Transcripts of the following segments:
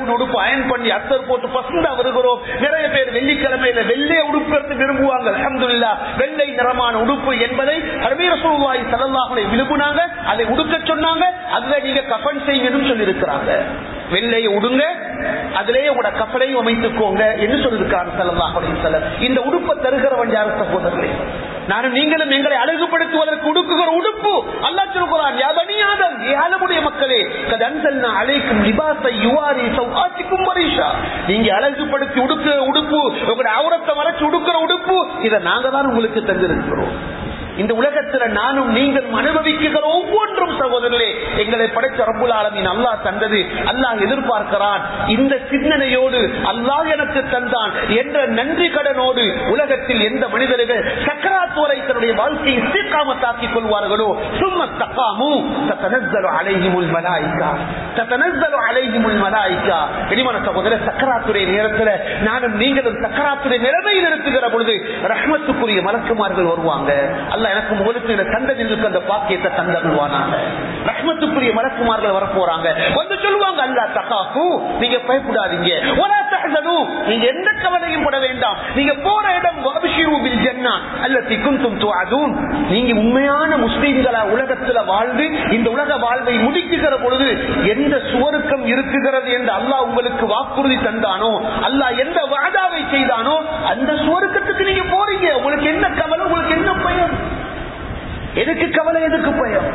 brown உடுப்பு iron பண்ணி அத்தர் போட்டு பசந்தா வருகிறோம் நிறைய பேர் வெள்ளிக்கிழமையில வெள்ளை உடுப்பு விரும்புவாங்க அலமதுல்லா வெள்ளை நிறமான உடுப்பு என்பதை அரபீர சூழ்வாய் செல்லல்லாஹலை விரும்புனாங்க அதை உடுக்க சொன்னாங்க அதுல நீங்க கஃபன் செய்யணும்னு சொல்லி இருக்கிறாங்க வெள்ளையை உடுங்க அதிலேயே உங்களோட கப்பலையும் அமைத்துக்கோங்க என்று சொல்லியிருக்காங்க செல்லல்லாஹலை செல்லம் இந்த உடுப்பை தருகிறவன் யார் சகோதரர்களே நானும் நீங்களும் எங்களை அழகுபடுத்துவதற்கு உடுக்குகிற உடுப்பு அல்லா சொல்கிறான் யாதனியாதம் ஏழமுடைய மக்களே கதன்சல்னா அழைக்கும் லிபாசை யுவாரி சௌகாசிக்கும் பரிஷா நீங்க அழகுபடுத்தி உடுக்குற உடுப்பு உங்களுடைய அவுரத்தை மறைச்சு உடுக்கிற உடுப்பு இதை நாங்க தான் உங்களுக்கு தந்திருக்கிறோம் இந்த உலகத்துல நானும் நீங்கள் அனுபவிக்கிற ஒவ்வொன்றும் சகோதரர்களே எங்களை படைச்ச ரப்புல் ஆலமின் அல்லாஹ் தந்தது அல்லாஹ் எதிர்பார்க்கிறான் இந்த சிந்தனையோடு அல்லாஹ் எனக்கு தந்தான் என்ற நன்றி கடனோடு உலகத்தில் எந்த மனிதர்கள் சக்கராத் வரை தன்னுடைய வாழ்க்கையை சீர்காமத்தாக்கிக் கொள்வார்களோ சும்ம தக்காமு தத்தனஸ்தலு அலைஹிமுல் மலாயிகா தத்தனஸ்தலு அலைஹிமுல் மலாயிகா இனிமான சகோதரர் சக்கராத்துடைய நேரத்துல நானும் நீங்களும் சக்கராத்துடைய நிலைமையில் இருக்குகிற பொழுது ரஹ்மத்துக்குரிய மலக்குமார்கள் வருவாங்க அல்ல எனக்கு உங்களுக்கு இந்த தந்ததிற்கு அந்த பாக்கியத்தை தந்தருவானாங்க ரஹ்மத்துக்குரிய மலக்குமார்கள் வரப்போறாங்க வந்து சொல்லுவாங்க அல்லா தகாக்கு நீங்க பயப்படாதீங்க ஒரா தகதனு நீங்க எந்த கவலையும் பட வேண்டாம் நீங்க போற இடம் அபிஷேகு பில் ஜன்னா அல்ல திக்குந்தும் துஅதுன் நீங்க உண்மையான முஸ்லீம்களா உலகத்துல வாழ்ந்து இந்த உலக வாழ்வை முடிக்குகிற பொழுது எந்த சுவருக்கம் இருக்குகிறது என்று அல்லாஹ் உங்களுக்கு வாக்குறுதி தந்தானோ அல்லாஹ் எந்த வாதாவை செய்தானோ அந்த சுவருக்கத்துக்கு நீங்க போறீங்க உங்களுக்கு என்ன கவலை உங்களுக்கு என்ன பயம் எதுக்கு கவலை எதுக்கு பயம்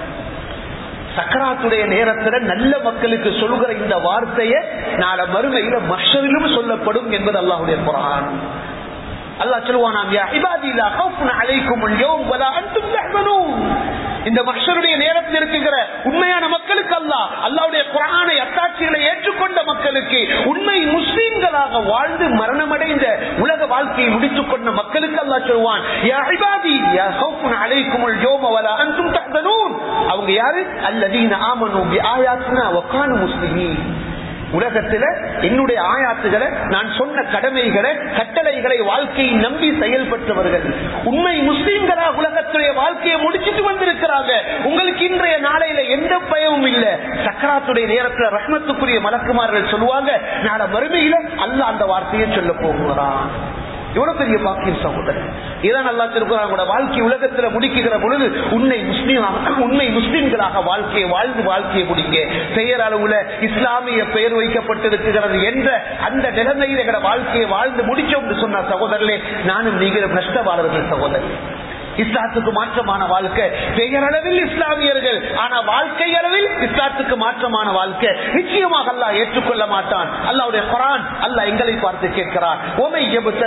சக்கராத்துடைய நேரத்துல நல்ல மக்களுக்கு சொல்கிற இந்த வார்த்தையை நாள மறுமையில மஷரிலும் சொல்லப்படும் என்பது அல்லாஹுடைய புறான் அல்லாஹ் சொல்லுவானாம் யா இபாதி லா ஹவுஃபுன் அலைக்கும் அல்-யௌம் வலா அன்தும் தஹ்சனூன் இந்த மஹ்ஷருடைய நேரத்தில் இருக்குகிற உண்மையான மக்களுக்கு அல்லாஹ் அல்லாஹ்வுடைய குர்ஆனை அத்தாட்சிகளை ஏற்றுக்கொண்ட மக்களுக்கு உண்மை முஸ்லிம்களாக வாழ்ந்து மரணமடைந்த உலக வாழ்க்கையை முடித்துக் கொண்ட மக்களுக்கு அல்லாஹ் சொல்வான் யா இபாதி யா ஹவுஃபுன் அலைக்கும் அல்-யௌம் வலா அன்தும் தஹ்சனூன் அவங்க யாரு அல்லதீன ஆமனு பி ஆயாத்தினா வ கானு முஸ்லிமீன் உலகத்துல என்னுடைய ஆயாத்துகளை நான் சொன்ன கடமைகளை கட்டளைகளை வாழ்க்கையை நம்பி செயல்பட்டவர்கள் உண்மை முஸ்லீம்களா உலகத்துடைய வாழ்க்கையை முடிச்சிட்டு வந்திருக்கிறாங்க உங்களுக்கு இன்றைய நாளையில எந்த பயமும் இல்ல சக்கராத்துடைய நேரத்துல ரஹ்மத்துக்குரிய மலக்குமார்கள் சொல்லுவாங்க நாளை மறுமையில அல்ல அந்த வார்த்தையை சொல்ல போகிறான் எவ்வளவு பெரிய பாக்கியம் சகோதரன் இதான் நல்லா திருக்குறாங்க வாழ்க்கை உலகத்துல முடிக்குகிற பொழுது உன்னை முஸ்லீமாக உண்மை முஸ்லீம்களாக வாழ்க்கையை வாழ்ந்து வாழ்க்கையை முடிங்க பெயர் அளவுல இஸ்லாமிய பெயர் வைக்கப்பட்டிருக்கிறது என்ற அந்த நிலைமையில் எங்களோட வாழ்க்கையை வாழ்ந்து முடிச்சோம் சொன்ன சகோதரர்களே நானும் நீங்கள் நஷ்டவாளர்கள் சகோதரர் இஸ்லாத்துக்கு மாற்றமான வாழ்க்கை பெயரளவில் இஸ்லாமியர்கள் ஆனா வாழ்க்கை அளவில் இஸ்லாத்துக்கு மாற்றமான வாழ்க்கை நிச்சயமாக அல்லாஹ் ஏற்றுக்கொள்ள மாட்டான் அல்லாவுடைய குரான் அல்லாஹ் எங்களை பார்த்து கேட்கிறான் ஓமை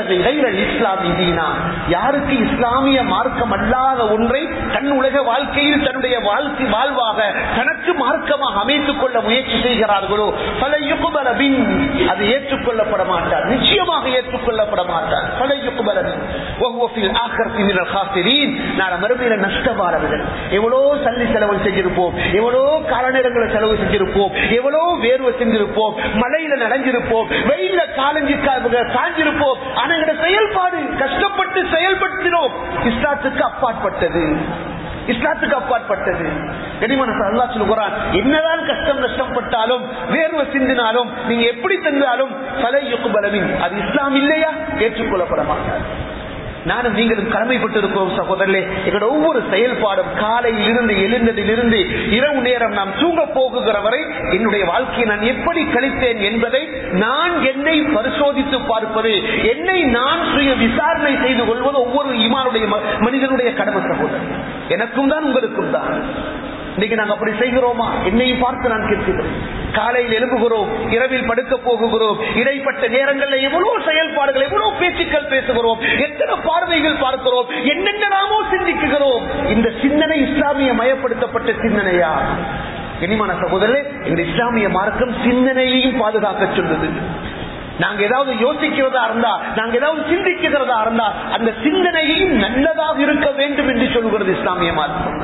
இஸ்லாமி தீனா யாருக்கு இஸ்லாமிய மார்க்கம் அல்லாத ஒன்றை தன் உலக வாழ்க்கையில் தன்னுடைய வாழ்க்கை வாழ்வாக தனக்கு மார்க்கமாக அமைத்துக் கொள்ள முயற்சி செய்கிறார்களோ பல யுகுபலபின் அது ஏற்றுக்கொள்ளப்பட மாட்டார் நிச்சயமாக ஏற்றுக்கொள்ளப்பட மாட்டார் பல யுகுபலபின் ஒவ்வொரு ஆக்கத்தின் காசிரீன் நாளை மறுமையில நஷ்டவாளர்கள் எவ்வளோ சல்லி செலவு செஞ்சிருப்போம் எவ்வளோ காலநேரங்களை செலவு செஞ்சிருப்போம் எவ்வளோ வேர்வை செஞ்சிருப்போம் மழையில நனைஞ்சிருப்போம் வெயில காலஞ்சி காஞ்சிருப்போம் ஆனா எங்களோட செயல்பாடு கஷ்டப்பட்டு செயல்படுத்தினோம் இஸ்லாத்துக்கு அப்பாற்பட்டது இஸ்லாத்துக்கு அப்பாற்பட்டது கனிமன அல்லா சொல்லுகிறான் என்னதான் கஷ்டம் நஷ்டப்பட்டாலும் வேர்வை சிந்தினாலும் நீங்க எப்படி தந்தாலும் பல பலவின் அது இஸ்லாம் இல்லையா ஏற்றுக்கொள்ளப்பட மாட்டார் நானும் நீங்களும் கடமைப்பட்டிருக்கிறோம் சகோதரர்களே எங்களோட ஒவ்வொரு செயல்பாடும் காலையில் இருந்து எழுந்ததிலிருந்து இரவு நேரம் நாம் தூங்க போகுகிற வரை என்னுடைய வாழ்க்கையை நான் எப்படி கழித்தேன் என்பதை நான் என்னை பரிசோதித்து பார்ப்பது என்னை நான் சுய விசாரணை செய்து கொள்வது ஒவ்வொரு இமானுடைய மனிதனுடைய கடமை சகோதரர் எனக்கும் தான் உங்களுக்கும் தான் இன்னைக்கு நாங்க அப்படி செய்கிறோமா என்னையும் பார்த்து நான் கேட்கிறேன் காலையில் எழுப்புகிறோம் இரவில் படுக்க போகுகிறோம் இடைப்பட்ட நேரங்களில் எவ்வளவு செயல்பாடுகள் எவ்வளவு பேச்சுக்கள் பேசுகிறோம் எத்தனை பார்வைகள் பார்க்கிறோம் என்னென்னலாமோ சிந்திக்குகிறோம் இந்த சிந்தனை இஸ்லாமிய மயப்படுத்தப்பட்ட சிந்தனையா இனிமான சகோதரே இந்த இஸ்லாமிய மார்க்கம் சிந்தனையையும் பாதுகாக்க சொல்லுது நாங்க ஏதாவது யோசிக்கிறதா இருந்தா நாங்க ஏதாவது சிந்திக்கிறதா இருந்தா அந்த சிந்தனையும் நல்லதாக இருக்க வேண்டும் என்று சொல்கிறது இஸ்லாமிய மார்க்கம்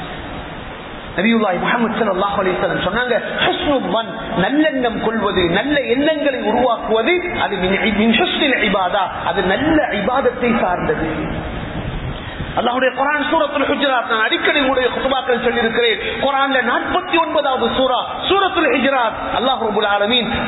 நபியுல்லாய் முகமது சல்லாஹ் அலிஸ்லாம் சொன்னாங்க நல்லெண்ணம் கொள்வது நல்ல எண்ணங்களை உருவாக்குவது அது இபாதா அது நல்ல இபாதத்தை சார்ந்தது அல்லாஹுடைய குரான் சூரத்துல் ஹுஜராத் நான் அடிக்கடி உடைய குத்துபாக்கள் சொல்லி இருக்கிறேன் குரான்ல நாற்பத்தி ஒன்பதாவது சூரா சூரத்துல் ஹுஜராத் அல்லாஹ் ரபுல் ஆலமீன்